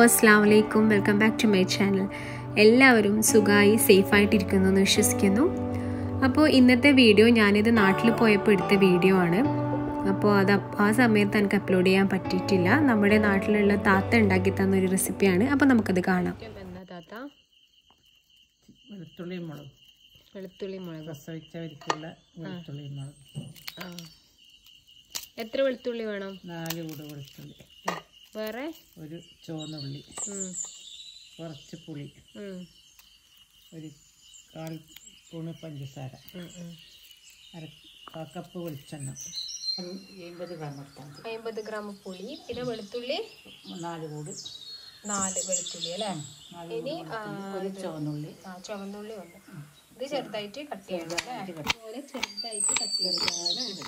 അസ്സാം വലൈക്കും welcome back to my channel എല്ലാവരും സുഖമായി സേഫായിട്ടിരിക്കുന്നു എന്ന് വിശ്വസിക്കുന്നു അപ്പോൾ ഇന്നത്തെ വീഡിയോ ഞാനിത് നാട്ടിൽ പോയപ്പോൾ എടുത്ത വീഡിയോ ആണ് അപ്പോൾ അത് അപ്പ- ആ സമയത്ത് എനിക്ക് അപ്ലോഡ് ചെയ്യാൻ പറ്റിയിട്ടില്ല നമ്മുടെ നാട്ടിലുള്ള താത്ത ഉണ്ടാക്കി തന്ന ഒരു റെസിപ്പിയാണ് അപ്പോൾ നമുക്കത് കാണാം എന്താ താത്ത വെളുത്തുള്ളി മുളക് വെളുത്തുള്ളി മുളക് പ്രസവിച്ചവർക്കുള്ള വെളുത്തുള്ളി മുളക് ആ എത്ര വെളുത്തുള്ളി വേണം നാല് കൂട് വെളുത്തുള്ളി വേറെ ഒരു ചുവന്നുള്ളി കുറച്ച് പുളി ഒരു കാൽ സ്പൂണ് പഞ്ചസാര അര കാ കപ്പ് വെളിച്ചെണ്ണ എൺപത് ഗ്രാം എടുത്താൽ മതി അമ്പത് ഗ്രാം പുളി പിന്നെ വെളുത്തുള്ളി നാല് കൂട് നാല് വെളുത്തുള്ളി അല്ലേ നാല് ഇനി ആ, ഒരു ചുവന്നുള്ളി ആ ചുവന്നുള്ളി ഒന്ന് ഇത് ചെറുതായിട്ട് കട്ട് ചെയ്യണം അല്ലേ അതുപോലെ ചെറുതായിട്ട് കട്ട് ചെയ്യണം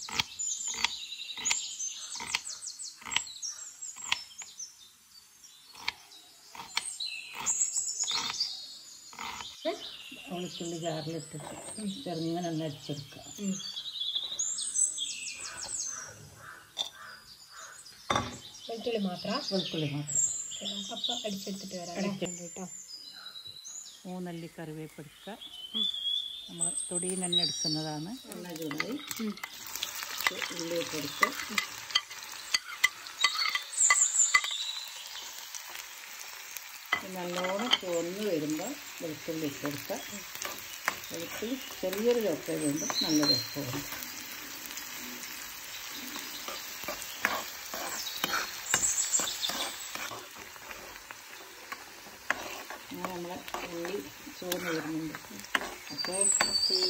വെളുത്തുള്ളി ജാറിലിട്ടിട്ട് ചെറുങ്ങനെ ഒന്ന് അടിച്ചെടുക്കുക വെളുത്തുള്ളി മാത്രം വെളുത്തുള്ളി മാത്രം നമുക്ക് അപ്പം അടിച്ചെടുത്തിട്ട് വരാം കേട്ടോ മൂന്നല്ലി കറിവേപ്പെടുക്കുക നമ്മൾ തൊടിയിൽ നിന്ന് തന്നെ എടുക്കുന്നതാണ് എണ്ണ ചൂടായി ഉള്ളി ഇട്ടെടുത്ത് നല്ലോണം ചുവന്ന് വരുമ്പോൾ വെളുത്തുള്ളി ഇട്ടെടുക്കുക വെളുത്തുള്ളി ചെറിയൊരു ചൊക്ക വേണ്ടും നല്ല രസമാണ് അങ്ങനെ നമ്മളെ ഉള്ളി ചുവന്ന് വരുന്നുണ്ട് അപ്പോൾ ഈ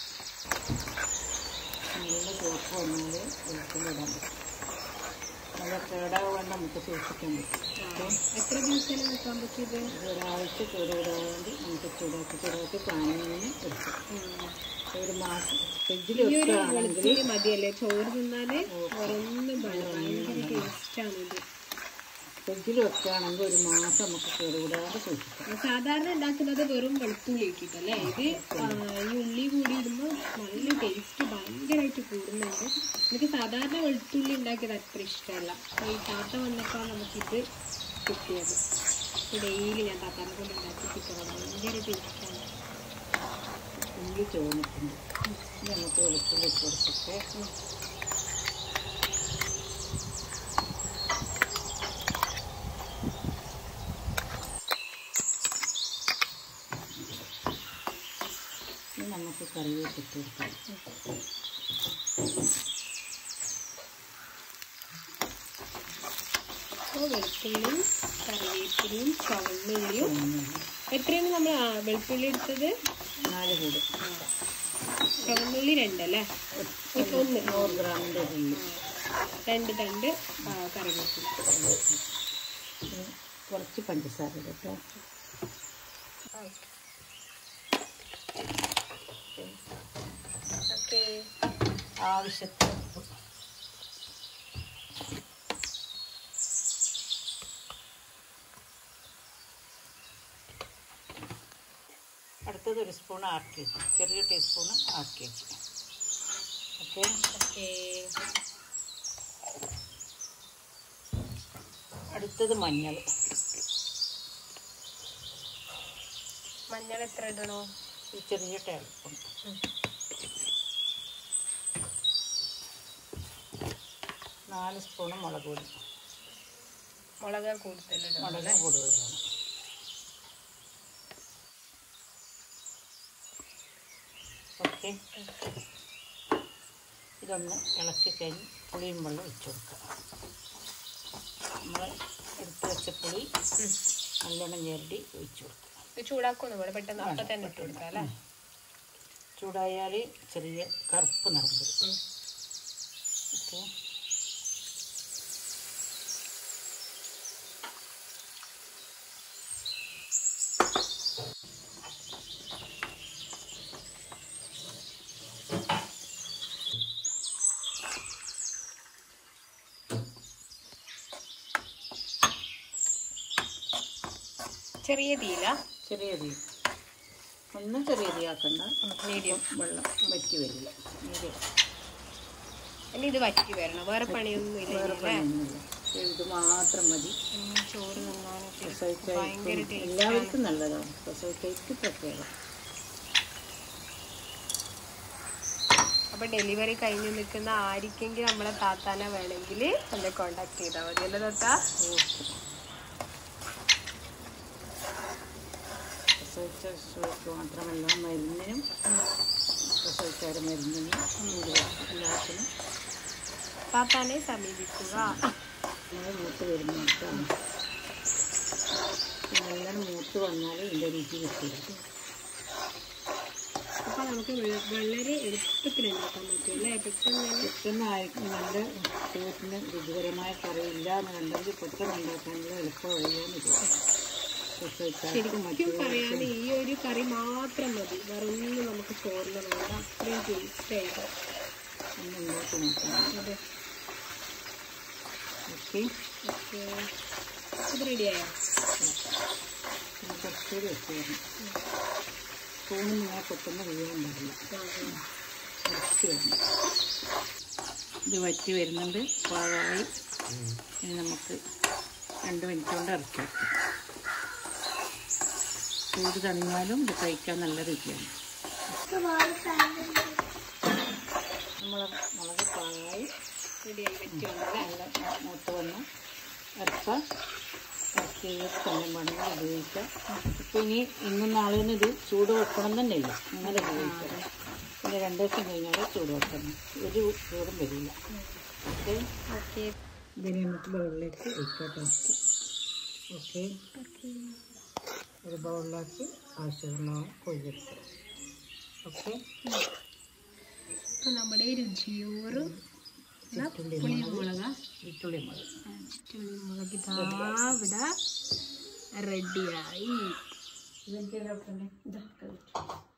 നല്ല ചുവപ്പ് വന്നാൽ വെളുത്തുള്ളി ഇടാൻ പറ്റും നല്ല കേടാവാണ്ട് നമുക്ക് സൂക്ഷിക്കാൻ പറ്റും അപ്പോൾ എത്ര ദിവസം വെക്കാൻ പറ്റിയത് ഇത് ഒരാഴ്ച കേടുകൂടാണ്ട് നമുക്ക് ചൂടാക്കി ചൂടാക്കി പാനിന് എടുക്കാം ഒരു മാസം ഫ്രിഡ്ജിൽ വെക്കുകയാണെങ്കിൽ വെളുത്തുള്ളി മതിയല്ലേ ചോറ് തിന്നാല് ഉറന്ന് ഭയങ്കര ടേസ്റ്റാണ് ഇത് ഫ്രിഡ്ജിൽ വെക്കുകയാണെങ്കിൽ ഒരു മാസം നമുക്ക് കേടുകൂടാതെ സൂക്ഷിക്കാം സാധാരണ ഉണ്ടാക്കുന്നത് വെറും വെളുത്തുള്ളി ഇട്ടിട്ടല്ലേ ഇത് ആ, ഈ ഉള്ളി കൂടി ഇടുമ്പോൾ നല്ല ടേസ്റ്റ് ഭയങ്കരമായിട്ട് കൂടുന്നുണ്ട് എനിക്ക് സാധാരണ വെളുത്തുള്ളി ഉണ്ടാക്കിയത് അത്ര ഇഷ്ടമല്ല അപ്പൊ ഈ താത്ത വന്നപ്പോൾ നമുക്കിത് കിട്ടിയത് ഡെയിലി ഞാൻ താത്താനെ കൊണ്ട് ഉണ്ടാക്കിപ്പിക്കണം ഭയങ്കര ടേസ്റ്റാണ് ഉള്ളി ചുവന്നിട്ടുണ്ട് ഇനി നമുക്ക് വെളുത്തുള്ളി ഇട്ട് കൊടുത്തിട്ട് ഇനി നമുക്ക് കറിവേപ്പിട്ട് കൊടുക്കാം അപ്പോൾ വെളുത്തുള്ളിയും കറിവേപ്പിലയും ചുവന്നുള്ളിയും എത്രയാണ് നമ്മൾ ആ, വെളുത്തുള്ളി എടുത്തത് നാല് കൂട് ചുവന്നുള്ളി രണ്ടല്ലേ ഒന്ന് നൂറ് ഗ്രാമിൻ്റെ ഉള്ളി രണ്ട് തണ്ട് ആ, കറിവേപ്പില ഇനി കുറച്ച് പഞ്ചസാര കേട്ടോ ഓക്കെ ആവശ്യത്തിന് ഉപ്പ് അടുത്തത് ഒരു സ്പൂൺ ആക്കി ചെറിയ ടീസ്പൂണ് ആക്കി വെച്ച് ഓക്കെ ഓക്കെ അടുത്തത് മഞ്ഞൾ മഞ്ഞൾ എത്ര ഇടണോ ഈ ചെറിയ ടേസ്പൂൺ നാല് സ്പൂണ് മുളക് പൊടി മുളക് കൂടുതലിടണം മുളക് കൂടുതൽ വേണം ഓക്കെ ഇതൊന്ന് ഇളക്കി കഴിഞ്ഞ് പുളിയും വെള്ളം ഒഴിച്ചു കൊടുക്കുക നമ്മൾ എടുത്ത് വെച്ച പുളി നല്ലോണം ഞെരടി ഒഴിച്ചു കൊടുക്കുക ഇത് ചൂടാക്കുന്നു ഇവിടെ പെട്ടെന്ന് അപ്പം തന്നെ ഇട്ട് കൊടുക്കാം അല്ലേ ചൂടായാൽ ചെറിയ കറുപ്പ് നിറം വരും ഉം. ഓക്കെ ചെറിയ തീയില ചെറിയ തീ ഒന്നും ചെറിയ തീയാക്കണ്ട മീഡിയം വെള്ളം വറ്റി വരില്ല മീഡിയം ഇനി ഇത് വറ്റി വരണം വേറെ പണിയൊന്നും ഇല്ല വേറെ ഇനി അല്ലേ? പണിയൊന്നുമില്ല ഇത് മാത്രം മതി ചോറ് തിന്നാനൊക്കെ പ്രസവിക്കായിരിക്കും എല്ലാവർക്കും നല്ലതാണ് പ്രസവിക്കായിരിക്കും പ്രത്യേകം അപ്പൊ ഡെലിവറി കഴിഞ്ഞ് നിൽക്കുന്ന ആർക്കെങ്കിലും നമ്മളെ താത്താനെ വേണമെങ്കിൽ എന്നെ കോണ്ടാക്ട് ചെയ്താൽ മതി അല്ലേ താത്ത പ്രസവിച്ച ശിശുക്കൾക്ക് മാത്രമല്ല മരുന്നിനും പ്രസവിച്ചാറ് മരുന്നിനും എല്ലാത്തിനും താത്താനെ സമീപിക്കുക നമ്മൾ മൂത്ത് വരുന്നതാണ് നല്ലോണം മൂത്ത് വന്നാൽ ഇതിൻ്റെ രുചി കിട്ടില്ല അപ്പൊ നമുക്ക് വെ- വളരെ എളുപ്പത്തിൽ ഉണ്ടാക്കാൻ പറ്റും അല്ലേ പെട്ടെന്ന് തന്നെ പെട്ടെന്ന് ആയിരിക്കും നല്ല ചോറ്റിന് രുചികരമായ കറി ഇല്ല എന്ന് കണ്ടെങ്കിൽ പെട്ടെന്ന് ഉണ്ടാക്കാനുള്ള എളുപ്പം വഴിയാന്ന് തോന്നുന്നു പ്രസവിച്ചാർക്കും ശരിക്കും പറയാൻ ഈ ഒരു കറി മാത്രം മതി വേറെ ഒന്നും നമുക്ക് ചോറിന് വേണ്ട അത്രയും ടേസ്റ്റ് ആയിട്ട് ഒന്ന് ഉണ്ടാക്കി നോക്കാം അതെ ഓക്കെ ഓക്കെ ഇത് റെഡിയായോ പിന്നെ കുറച്ചുകൂടി വെച്ചായിരുന്നു സ്പൂണിൽ ഇങ്ങനെ പെട്ടെന്ന് വീഴാൻ പാടില്ല വറ്റി വരണം ഇത് വറ്റി വരുന്നുണ്ട് പാകമായി ഇനി നമുക്ക് രണ്ട് മിനിറ്റ് കൊണ്ട് ഇറക്കി വെക്കാം ചൂട് തണിഞ്ഞാലും ഇത് കഴിക്കാൻ നല്ല രുചിയാണ് നമ്മൾ മുളക് പാകമായി റെഡിയായി പറ്റുമോ നല്ല മൂത്ത് വന്ന് ഇറക്കാം ഇറക്കി സമയം വേണമെങ്കിൽ ഉപയോഗിക്കാം ഇപ്പം ഇനി ഇന്നും നാളെയൊന്നും ഇത് ചൂട് വെക്കണം തന്നെ ഇല്ല അങ്ങനെ ഉപയോഗിക്കാം പിന്നെ രണ്ട് ദിവസം കഴിഞ്ഞാൽ ചൂട് വെക്കണം ഒരു ചൂടും വരില്ല ഓക്കെ ഓക്കെ ഇതിനെ നമുക്ക് ബൗളിലേക്ക് ഒഴിക്കട്ടെ ഓക്കെ ഒരു ബൗളിലാക്കി ആവശ്യമുള്ള കൊഴിയെടുക്കുക ഓക്കെ അപ്പൊ നമ്മുടെ രുചിയോറും ചുറ്റുള്ളി മുളക ചുറ്റുള്ളി മുളക് മുളക് ഇതാ ഇവിടെ റെഡിയായി ഇതെനിക്ക് ഡോക്ടറിനെ ഇതാ കഴിച്ചു